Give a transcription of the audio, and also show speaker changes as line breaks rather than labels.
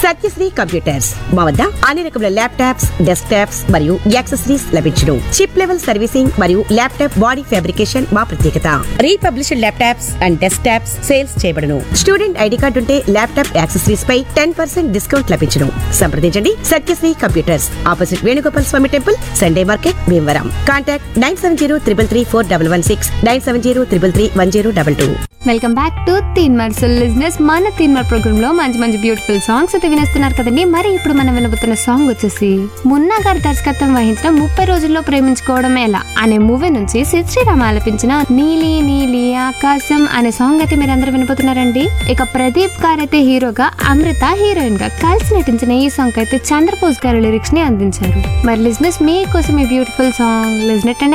Satyasri computers మా వద్ద అన్ని రకముల ల్యాప్టాప్స్ డెస్క్ టాప్స్ మరియు యాక్సెసరీస్ లభించును చిప్ లెవెల్ సర్వీసింగ్ మరియు ల్యాప్టాప్ బాడీ ఫ్యాబ్రికేషన్ మా ప్రత్యేకత refurbished laptops and desktops sales చేయబడును స్టూడెంట్ ఐడి కార్డు ఉంటే ల్యాప్టాప్ యాక్సెసరీస్ పై టెన్ పర్సెంట్ డిస్కౌంట్ లభించును సంప్రదించండి Satyasri computers opposite Venugopal Swamy temple Sunday market Bhimavaram contact nine seven zero triple three four double one six nine seven zero triple three one zero double two
welcome back to Teenmar so listeners మన Teenmar programme లో మంచి మంచి beautiful songs అయితే వినేస్తున్నారు కదండి మరి ఇప్పుడు మనం వినబోతున్న సాంగ్ వచ్చేసి మున్నా గారి దర్శకత్వం వహించిన ముప్పై రోజుల్లో ప్రేమించుకోవడం ఎలా అనే మూవీ నుంచి సిద్ శ్రీరామ్ ఆలపించిన నీలి నీలి ఆకాశం అనే సాంగ్ అయితే మీరు అందరూ వినబోతున్నారండి ఇక ప్రదీప్ గారు అయితే హీరోగా అమృత హీరోయిన్ గా కలిసి నటించిన ఈ సాంగ్ అయితే చంద్రబోస్ గారు లిరిక్స్ ని అందించారు మరి లిజినెస్ మీకోసం ఈ బ్యూటిఫుల్ సాంగ్ లిజినెట్